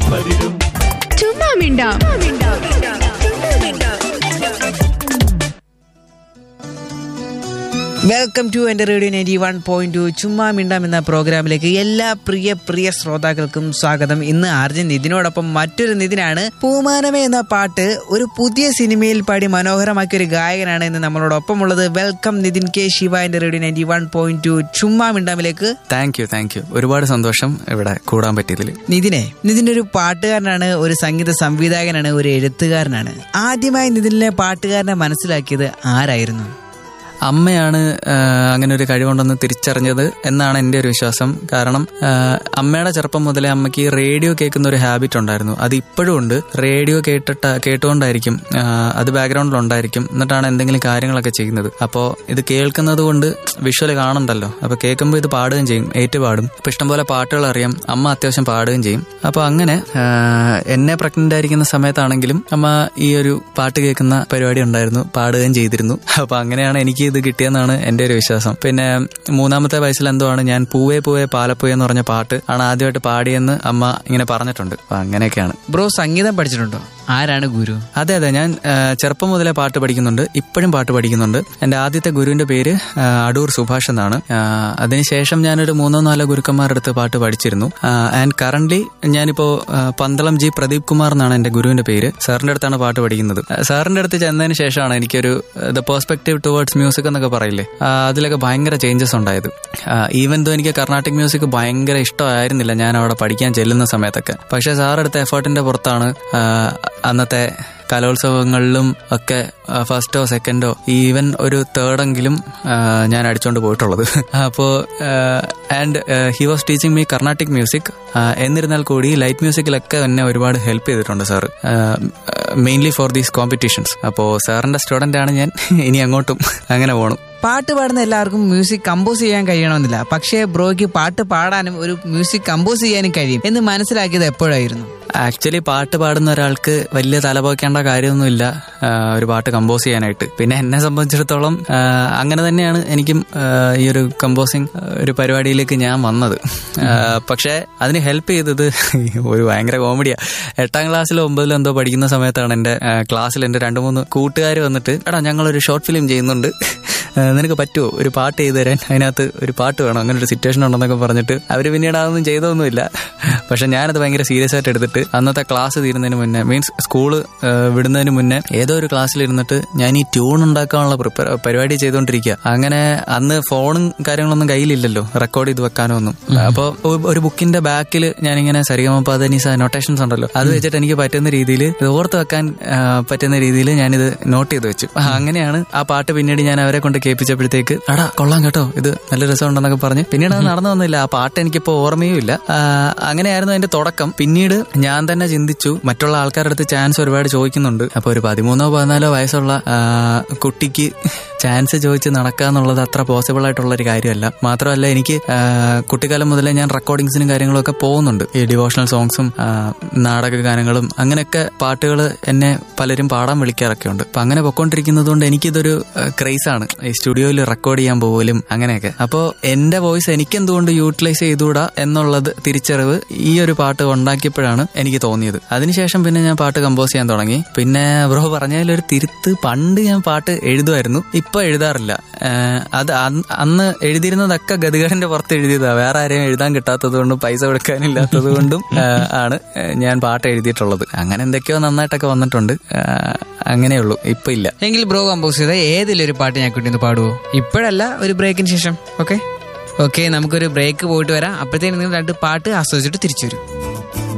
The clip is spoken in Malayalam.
പതിരും ചുമ്മാ മിണ്ടാം welcome to Ente radio ninety one point two ചുമ്മാ മിണ്ടാം എന്ന പ്രോഗ്രാമിലേക്ക് എല്ലാ പ്രിയ പ്രിയ ശ്രോതാക്കൾക്കും സ്വാഗതം ഇന്ന് അർജുൻ നിതിനോടൊപ്പം മറ്റൊരു നിതിനാണ് പൂമാനമേ എന്ന പാട്ട് ഒരു പുതിയ സിനിമയിൽ പാടി മനോഹരമാക്കിയ ഒരു ഗായകനാണ് ഇന്ന് നമ്മളോടൊപ്പം ഉള്ളത് welcome Nitin K Siva Ente radio ninety one point two ചുമ്മാ മിണ്ടാമിലേക്ക് താങ്ക് യു താങ്ക് യു ഒരുപാട് സന്തോഷം ഇവിടെ കൂടാൻ പറ്റിയതിൽ നിതിനെ നിതിൻ ഒരു പാട്ടുകാരനാണ് ഒരു സംഗീത സംവിധായകനാണ് ഒരു എഴുത്തുകാരനാണ് ആദ്യമായി നിതിനെ പാട്ടുകാരനെ മനസ്സിലാക്കിയത് ആരായിരുന്നു അമ്മയാണ് ആ, അങ്ങനെ ഒരു കഴിവുണ്ടെന്ന് തിരിച്ചറിഞ്ഞത് എന്നാണ് എൻ്റെ ഒരു വിശ്വാസം കാരണം ആ, അമ്മയുടെ ചെറുപ്പം മുതലേ അമ്മയ്ക്ക് റേഡിയോ കേൾക്കുന്ന ഒരു ഹാബിറ്റ് ഉണ്ടായിരുന്നു അത് ഇപ്പോഴും ഉണ്ട് റേഡിയോ കേട്ടിട്ട് കേട്ടുകൊണ്ടായിരിക്കും ആ, അത് ബാക്ക്ഗ്രൗണ്ടിൽ ഉണ്ടായിരിക്കും എന്നിട്ടാണ് എന്തെങ്കിലും കാര്യങ്ങളൊക്കെ ചെയ്യുന്നത് അപ്പോൾ ഇത് കേൾക്കുന്നത് കൊണ്ട് വിഷ്വൽ കാണണ്ടല്ലോ അപ്പോൾ കേൾക്കുമ്പോൾ ഇത് പാടുകയും ചെയ്യും ഏറ്റു പാടും അപ്പോൾ ഇഷ്ടംപോലെ പാട്ടുകൾ അറിയാം അമ്മ അത്യാവശ്യം പാടുകയും ചെയ്യും അപ്പോൾ അങ്ങനെ ആ, എന്നെ പ്രഗ്നന്റ് ആയിരിക്കുന്ന സമയത്താണെങ്കിലും അമ്മ ഈ ഒരു പാട്ട് കേൾക്കുന്ന പരിപാടി ഉണ്ടായിരുന്നു പാടുകയും ചെയ്തിരുന്നു അപ്പോൾ അങ്ങനെയാണ് എനിക്ക് ഇത് കിട്ടിയെന്നാണ് എൻ്റെ ഒരു വിശ്വാസം പിന്നെ മൂന്നാമത്തെ വയസ്സിൽ എന്തോ ആണ് ഞാൻ പൂവേ പൂവേ പാലപ്പൂവേ എന്ന് പറഞ്ഞ പാട്ട് ആണ് ആദ്യമായിട്ട് പാടിയെന്ന് അമ്മ ഇങ്ങനെ പറഞ്ഞിട്ടുണ്ട് അപ്പോൾ അങ്ങനെയൊക്കെയാണ് ബ്രോ സംഗീതം പഠിച്ചിട്ടുണ്ടോ ആരാണ് ഗുരു അതെ അതെ ഞാൻ ആ, ചെറുപ്പം മുതലേ പാട്ട് പഠിക്കുന്നുണ്ട് ഇപ്പോഴും പാട്ട് പഠിക്കുന്നുണ്ട് എൻ്റെ ആദ്യത്തെ ഗുരുവിന്റെ പേര് ആ, അടൂർ സുഭാഷ് എന്നാണ് ആ, അതിനുശേഷം ഞാനൊരു മൂന്നോ നാലോ ഗുരുക്കന്മാരുടെ അടുത്ത് പാട്ട് പഠിച്ചിരുന്നു ആൻഡ് കറന്റ് ഞാനിപ്പോ ആ, പന്തളം ജി പ്രദീപ് കുമാർ എന്നാണ് എൻ്റെ ഗുരുവിന്റെ പേര് സാറിന്റെ അടുത്താണ് പാട്ട് പഠിക്കുന്നത് ആ, സാറിന്റെ അടുത്ത് ചെന്നതിന് ശേഷമാണ് എനിക്കൊരു ദ പെർസ്പെക്റ്റീവ് ടുവേർഡ്സ് മ്യൂസിക് എന്നൊക്കെ പറയില്ലേ ആ, അതിലൊക്കെ ഭയങ്കര ചേഞ്ചസ് ഉണ്ടായത് ഈവൻ ദോ എനിക്ക് കർണാട്ടിക് മ്യൂസിക് ഭയങ്കര ഇഷ്ടമായിരുന്നില്ല ഞാൻ അവിടെ പഠിക്കാൻ ചെല്ലുന്ന സമയത്തൊക്കെ പക്ഷേ സാർ എടുത്ത എഫേർട്ടിന്റെ പുറത്താണ് ആ, അന്നത്തെ കലോത്സവങ്ങളിലും ഒക്കെ ഫസ്റ്റോ സെക്കൻഡോ ഈവൻ ഒരു തേർഡെങ്കിലും ഞാൻ അടിച്ചുകൊണ്ട് പോയിട്ടുള്ളത് അപ്പോൾ and he was teaching me Carnatic music എന്നിരുന്നാൽ കൂടി ലൈറ്റ് മ്യൂസിക്കിലൊക്കെ എന്നെ ഒരുപാട് ഹെൽപ്പ് ചെയ്തിട്ടുണ്ട് sir mainly for these competitions അപ്പോൾ സാറിന്റെ സ്റ്റുഡൻ്റ് ആണ് ഞാൻ ഇനി അങ്ങോട്ടും അങ്ങനെ പോകണം പാട്ട് പാടുന്ന എല്ലാവർക്കും മ്യൂസിക് കമ്പോസ് ചെയ്യാൻ കഴിയണമെന്നില്ല പക്ഷേ ബ്രോയ്ക്ക് പാട്ട് പാടാനും ഒരു മ്യൂസിക് കമ്പോസ് ചെയ്യാനും കഴിയും എന്ന് മനസ്സിലാക്കിയത് എപ്പോഴായിരുന്നു ആക്ച്വലി പാട്ട് പാടുന്ന ഒരാൾക്ക് വലിയ തലപോക്കേണ്ട കാര്യമൊന്നുമില്ല ആ, ഒരു പാട്ട് കമ്പോസ് ചെയ്യാനായിട്ട് പിന്നെ എന്നെ സംബന്ധിച്ചിടത്തോളം ആ, അങ്ങനെ തന്നെയാണ് എനിക്കും ആ, ഈ ഒരു കമ്പോസിങ് ഒരു പരിപാടിയിലേക്ക് ഞാൻ വന്നത് ആ, പക്ഷേ അതിന് ഹെൽപ്പ് ചെയ്തത് ഒരു ഭയങ്കര കോമഡിയാ എട്ടാം ക്ലാസ്സിലോ ഒമ്പതിലോ എന്തോ പഠിക്കുന്ന സമയത്താണ് എൻ്റെ ക്ലാസ്സിൽ എൻ്റെ രണ്ട് മൂന്ന് കൂട്ടുകാർ വന്നിട്ട് എടാ ഞങ്ങളൊരു ഷോർട്ട് ഫിലിം ചെയ്യുന്നുണ്ട് ആ, നിനക്ക് പറ്റുമോ ഒരു പാട്ട് ചെയ്തു തരാൻ അതിനകത്ത് ഒരു പാട്ട് വേണം അങ്ങനെ ഒരു സിറ്റുവേഷൻ ഉണ്ടെന്നൊക്കെ പറഞ്ഞിട്ട് അവർ പിന്നീട് അതൊന്നും ചെയ്തൊന്നുമില്ല പക്ഷെ ഞാനത് ഭയങ്കര സീരിയസ് ആയിട്ട് എടുത്തിട്ട് അന്നത്തെ ക്ലാസ് തീരുന്നതിന് മുന്നേ മീൻസ് സ്കൂള് വിടുന്നതിന് മുന്നേ ഏതോ ഒരു ക്ലാസ്സിലിരുന്നിട്ട് ഞാൻ ഈ ട്യൂൺ ഉണ്ടാക്കാനുള്ള പ്രിപ്പയർ പരിപാടി ചെയ്തുകൊണ്ടിരിക്കുക അങ്ങനെ അന്ന് ഫോണും കാര്യങ്ങളൊന്നും കയ്യിലില്ലല്ലോ റെക്കോർഡ് ചെയ്ത് വെക്കാനോ ഒന്നും അപ്പോൾ ഒരു ബുക്കിന്റെ ബാക്കിൽ ഞാനിങ്ങനെ സരിഗമ പദനീസ നൊട്ടേഷൻസ് ഉണ്ടല്ലോ അത് വെച്ചിട്ട് എനിക്ക് പറ്റുന്ന രീതിയിൽ ഇത് ഓർത്ത് വെക്കാൻ ആ, പറ്റുന്ന രീതിയിൽ ഞാനിത് നോട്ട് ചെയ്ത് വെച്ചു ആ, അങ്ങനെയാണ് ആ പാട്ട് പിന്നീട് ഞാൻ അവരെ കൊണ്ട് കേൾപ്പിച്ചപ്പോഴത്തേക്ക് എടാ കൊള്ളാം കേട്ടോ ഇത് നല്ല രസമുണ്ടെന്നൊക്കെ പറഞ്ഞ് പിന്നീട് അത് നടന്നു വന്നില്ല ആ പാട്ട് എനിക്കിപ്പോ ഓർമ്മയും ഇല്ല ആ, അങ്ങനെയായിരുന്നു അതിന്റെ തുടക്കം പിന്നീട് ഞാൻ തന്നെ ചിന്തിച്ചു മറ്റുള്ള ആൾക്കാരുടെ അടുത്ത് ചാൻസ് ഒരുപാട് ചോദിക്കുന്നുണ്ട് അപ്പൊ ഒരു പതിമൂന്നോ പതിനാലോ വയസ്സുള്ള ആ, കുട്ടിക്ക് ചാൻസ് ചോദിച്ച് നടക്കുക എന്നുള്ളത് അത്ര പോസിബിൾ ആയിട്ടുള്ള ഒരു കാര്യമല്ല മാത്രമല്ല എനിക്ക് ആ, കുട്ടിക്കാലം മുതലേ ഞാൻ റെക്കോർഡിങ്സിനും കാര്യങ്ങളും ഒക്കെ പോകുന്നുണ്ട് ഈ ഡിവോഷണൽ സോങ്സും ആ, നാടക ഗാനങ്ങളും അങ്ങനെയൊക്കെ പാട്ടുകൾ എന്നെ പലരും പാടാൻ വിളിക്കാറൊക്കെ ഉണ്ട് അപ്പൊ അങ്ങനെ പൊക്കോണ്ടിരിക്കുന്നത് കൊണ്ട് എനിക്കിതൊരു ക്രൈസ് ആണ് ഈ സ്റ്റുഡിയോയിൽ റെക്കോർഡ് ചെയ്യാൻ പോകലും അങ്ങനെയൊക്കെ അപ്പോൾ എന്റെ വോയിസ് എനിക്ക് എന്തുകൊണ്ട് യൂട്ടിലൈസ് ചെയ്തുകൂടാ എന്നുള്ളത് തിരിച്ചറിവ് ഈ ഒരു പാട്ട് ഉണ്ടാക്കിയപ്പോഴാണ് എനിക്ക് തോന്നിയത് അതിനുശേഷം പിന്നെ ഞാൻ പാട്ട് കമ്പോസ് ചെയ്യാൻ തുടങ്ങി പിന്നെ ബ്രോ പറഞ്ഞതിലൊരു തിരുത്ത് പണ്ട് ഞാൻ പാട്ട് എഴുതുമായിരുന്നു ഇപ്പൊ എഴുതാറില്ല ആഹ് അത് അന്ന് അന്ന് എഴുതിയിരുന്നതൊക്കെ ഗതികടന്റെ പുറത്ത് എഴുതിയതാ വേറെ ആരെയും എഴുതാൻ കിട്ടാത്തത് കൊണ്ടും പൈസ കൊടുക്കാനില്ലാത്തത് കൊണ്ടും ആഹ് ആണ് ഞാൻ പാട്ട് എഴുതിയിട്ടുള്ളത് അങ്ങനെ എന്തൊക്കെയോ നന്നായിട്ടൊക്കെ വന്നിട്ടുണ്ട് ആഹ് അങ്ങനെയുള്ളൂ ഇപ്പൊ ഇല്ല എങ്കിൽ ബ്രോ കമ്പോസ് ചെയ്ത ഏതിലൊരു പാട്ട് ഞാൻ കിട്ടിയെന്ന് പാടുവോ ഇപ്പോഴല്ല ഒരു ബ്രേക്കിന് ശേഷം ഓക്കെ ഓക്കെ നമുക്കൊരു ബ്രേക്ക് പോയിട്ട് വരാം അപ്പോഴത്തേക്കും നിങ്ങൾ രണ്ട് പാട്ട് ആസ്വദിച്ചിട്ട് തിരിച്ചു വരും